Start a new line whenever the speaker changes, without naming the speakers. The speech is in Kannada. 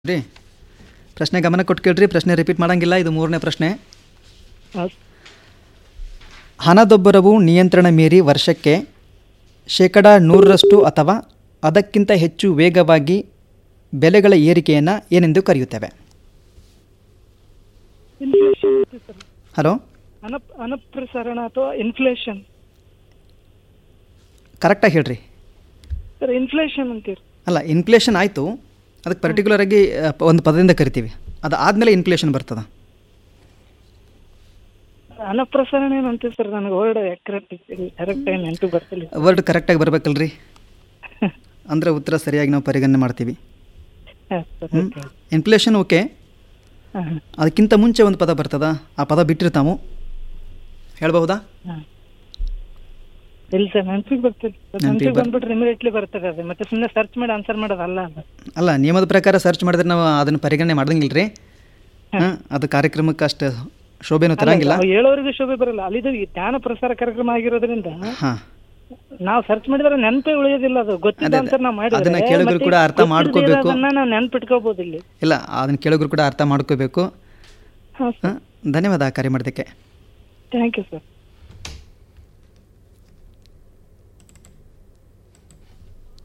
ರೀ ಪ್ರಶ್ನೆ ಗಮನ ಕೊಟ್ಟು ಕೇಳ್ರಿ ಪ್ರಶ್ನೆ ರಿಪೀಟ್ ಮಾಡಂಗಿಲ್ಲ ಇದು ಮೂರನೇ ಪ್ರಶ್ನೆ
ಹೌದು
ಹಣದೊಬ್ಬರವು ನಿಯಂತ್ರಣ ಮೀರಿ ವರ್ಷಕ್ಕೆ ಶೇಕಡ ನೂರರಷ್ಟು ಅಥವಾ ಅದಕ್ಕಿಂತ ಹೆಚ್ಚು ವೇಗವಾಗಿ ಬೆಲೆಗಳ ಏರಿಕೆಯನ್ನು ಏನೆಂದು ಕರೆಯುತ್ತೇವೆ
ಇನ್ಫ್ಲೇಷನ್ ಸರ್
ಹಲೋ
ಅನಪ್ ಅನಪ್ರಸರಣ ಅಥವಾ ಇನ್ಫ್ಲೇಷನ್
ಕರೆಕ್ಟಾಗಿ ಹೇಳ್ರಿ
ಸರ್ ಇನ್ಫ್ಲೇಷನ್ ಅಂತೀರಿ
ಅಲ್ಲ ಇನ್ಫ್ಲೇಷನ್ ಆಯಿತು ಅದಕ್ಕೆ ಪರ್ಟಿಕ್ಯುಲರಾಗಿ ಒಂದು ಪದದಿಂದ ಕರಿತೀವಿ ಅದು ಆದಮೇಲೆ ಇನ್ಫ್ಲೇಷನ್ ಬರ್ತದೆ
ಅನಪ್ರಸರಣ ಏನು ಅಂತೀವಿ ಸರ್ ನನಗೆ ವರ್ಡ್ ಕರೆಕ್ಟ್ ಕರೆಕ್ಟ್ ಏನು ನೆನಪು ಬರ್ತಿಲ್ಲ
ವರ್ಡ್ ಕರೆಕ್ಟಾಗಿ ಬರಬೇಕಲ್ರಿ ಅಂದರೆ ಉತ್ತರ ಸರಿಯಾಗಿ ನಾವು ಪರಿಗಣನೆ ಮಾಡ್ತೀವಿ
ಹಾಂ ಸರ್
ಹ್ಞೂ
ಓಕೆ
ಇನ್ಫ್ಲೇಷನ್ ಓಕೆ
ಹಾಂ ಹಾಂ
ಅದಕ್ಕಿಂತ ಮುಂಚೆ ಒಂದು ಪದ ಬರ್ತದ ಆ ಪದ ಬಿಟ್ಟಿರ್ತಾವು ಹೇಳ್ಬಹುದಾ
ಹಾಂ ಇಲ್ಲ ಸರ್ ನೆನಪಿಗೆ ಬರ್ತಿಲ್ಲ ನೆನಪಿಗೆ ಬಂದ್ಬಿಟ್ರೆ ಇಮಿಡಿಯೇಟ್ಲಿ ಬರ್ತದೆ ಅದು ಮತ್ತೆ ಸುಮ್ಮನೆ ಸರ್ಚ್ ಮಾಡಿ ಆನ್ಸರ್ ಮಾಡೋದಲ್ಲ ಅಲ್ಲ
ಅಲ್ಲ ನಿಯಮದ ಪ್ರಕಾರ ಸರ್ಚ್ ಮಾಡಿದ್ರೆ ನಾವು ಅದನ್ನು ಪರಿಗಣನೆ ಮಾಡ್ದಂಗಿಲ್ಲ ರೀ ಹಾಂ ಅದು ಕಾರ್ಯಕ್ರಮಕ್ಕೆ ಅಷ್ಟು ಶೋಭೆನೂ ತರಂಗಿಲ್ಲ
ನಾವು ಹೇಳೋರಿಗೆ ಶೋಭೆ ಬರಲ್ಲ ಅಲ್ಲಿದು ಈ ಜ್ಞಾನ ಪ್ರಸಾರ ಕಾರ್ಯಕ್ರಮ ಆಗಿರೋದ್ರಿಂದ
ಹಾಂ
ನಾವು ಸರ್ಚ್ ಮಾಡಿದ್ರೆ ನೆನಪೇ ಉಳಿಯೋದಿಲ್ಲ ಅದು ಗೊತ್ತಿಲ್ಲ ಅಂತ ನಾವು ಮಾಡಿದ್ರೆ
ಅದನ್ನ ಕೇಳಿದ್ರು
ಮತ್ತೆ
ಕೂಡ ಅರ್ಥ
ಗೊತ್ತಿಲ್ದೇ
ಮಾಡ್ಕೋಬೇಕು.
ಇರೋದನ್ನ ನಾವು ನೆನ್ಪಿಟ್ಕೋಬಹುದು ಇಲ್ಲಿ
ಇಲ್ಲ ಅದನ್ನು ಕೇಳೋರು ಕೂಡ ಅರ್ಥ ಮಾಡ್ಕೋಬೇಕು
ಹಾಂ ಸರ್
ಹಾಂ ಧನ್ಯವಾದ ಕರೆ ಮಾಡೋದಕ್ಕೆ
ಥ್ಯಾಂಕ್ ಯು ಸರ್